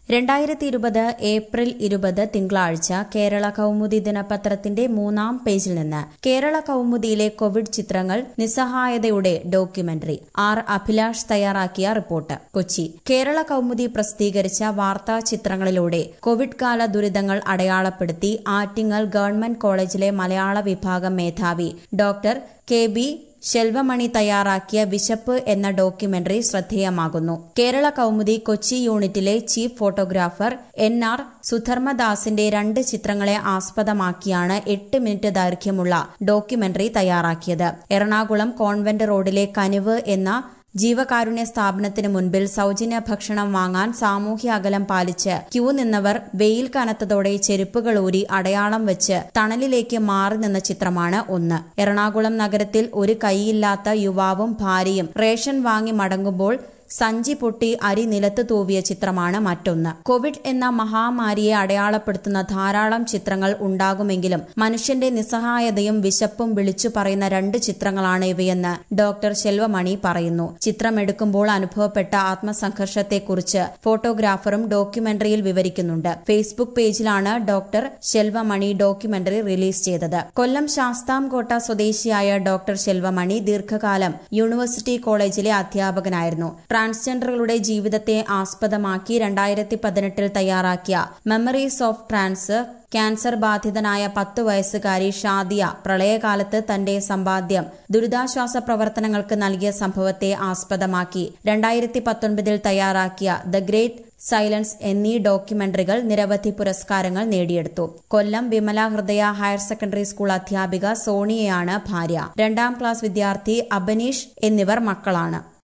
രണ്ടായിരത്തി ഇരുപത് ഏപ്രിൽ ഇരുപത് തിങ്കളാഴ്ച കേരള കൗമുദി ദിനപത്രത്തിന്റെ മൂന്നാം പേജിൽ നിന്ന് കേരള കൗമുദിയിലെ കോവിഡ് ചിത്രങ്ങൾ നിസ്സഹായതയുടെ ഡോക്യുമെന്ററി ആർ അഭിലാഷ് തയ്യാറാക്കിയ റിപ്പോർട്ട് കൊച്ചി കേരള കൗമുദി പ്രസിദ്ധീകരിച്ച വാർത്താ ചിത്രങ്ങളിലൂടെ കോവിഡ് കാല ദുരിതങ്ങൾ അടയാളപ്പെടുത്തി ആറ്റിങ്ങൽ ഗവൺമെന്റ് കോളേജിലെ മലയാള വിഭാഗം മേധാവി ഡോക്ടർ കെ ബി ശെൽവമണി തയ്യാറാക്കിയ വിശപ്പ് എന്ന ഡോക്യുമെന്ററി ശ്രദ്ധേയമാകുന്നു കേരള കൗമുദി കൊച്ചി യൂണിറ്റിലെ ചീഫ് ഫോട്ടോഗ്രാഫർ എൻ ആർ സുധർമ്മദാസിന്റെ രണ്ട് ചിത്രങ്ങളെ ആസ്പദമാക്കിയാണ് എട്ട് മിനിറ്റ് ദൈർഘ്യമുള്ള ഡോക്യുമെന്ററി തയ്യാറാക്കിയത് എറണാകുളം കോൺവെന്റ് റോഡിലെ കനിവ് എന്ന ജീവകാരുണ്യ സ്ഥാപനത്തിന് മുൻപിൽ സൌജന്യ ഭക്ഷണം വാങ്ങാൻ സാമൂഹ്യ അകലം പാലിച്ച് ക്യൂ നിന്നവർ വെയിൽ കനത്തതോടെ ചെരുപ്പുകൾ ഊരി അടയാളം വെച്ച് തണലിലേക്ക് മാറി നിന്ന ചിത്രമാണ് ഒന്ന് എറണാകുളം നഗരത്തിൽ ഒരു കൈയില്ലാത്ത യുവാവും ഭാര്യയും റേഷൻ വാങ്ങി മടങ്ങുമ്പോൾ സഞ്ചി പൊട്ടി അരി നിലത്ത് തൂവിയ ചിത്രമാണ് മറ്റൊന്ന് കോവിഡ് എന്ന മഹാമാരിയെ അടയാളപ്പെടുത്തുന്ന ധാരാളം ചിത്രങ്ങൾ ഉണ്ടാകുമെങ്കിലും മനുഷ്യന്റെ നിസ്സഹായതയും വിശപ്പും വിളിച്ചു പറയുന്ന രണ്ട് ചിത്രങ്ങളാണ് ഇവയെന്ന് ഡോക്ടർ ശെൽവമണി പറയുന്നു ചിത്രമെടുക്കുമ്പോൾ അനുഭവപ്പെട്ട ആത്മസംഘർഷത്തെക്കുറിച്ച് ഫോട്ടോഗ്രാഫറും ഡോക്യുമെന്ററിയിൽ വിവരിക്കുന്നുണ്ട് ഫേസ്ബുക്ക് പേജിലാണ് ഡോക്ടർ ശെൽവമണി ഡോക്യുമെന്ററി റിലീസ് ചെയ്തത് കൊല്ലം ശാസ്താംകോട്ട സ്വദേശിയായ ഡോക്ടർ ശെൽവമണി ദീർഘകാലം യൂണിവേഴ്സിറ്റി കോളേജിലെ അധ്യാപകനായിരുന്നു ട്രാൻസ്ജെൻഡറുകളുടെ ജീവിതത്തെ ആസ്പദമാക്കി രണ്ടായിരത്തി പതിനെട്ടിൽ തയ്യാറാക്കിയ മെമ്മറീസ് ഓഫ് ട്രാൻസ് ക്യാൻസർ ബാധിതനായ പത്തു വയസ്സുകാരി ഷാദിയ പ്രളയകാലത്ത് തന്റെ സമ്പാദ്യം ദുരിതാശ്വാസ പ്രവർത്തനങ്ങൾക്ക് നൽകിയ സംഭവത്തെ ആസ്പദമാക്കി രണ്ടായിരത്തി പത്തൊൻപതിൽ തയ്യാറാക്കിയ ദ ഗ്രേറ്റ് സൈലൻസ് എന്നീ ഡോക്യുമെന്ററികൾ നിരവധി പുരസ്കാരങ്ങൾ നേടിയെടുത്തു കൊല്ലം വിമല ഹൃദയ ഹയർ സെക്കൻഡറി സ്കൂൾ അധ്യാപിക സോണിയയാണ് ഭാര്യ രണ്ടാം ക്ലാസ് വിദ്യാർത്ഥി അബനീഷ് എന്നിവർ മക്കളാണ്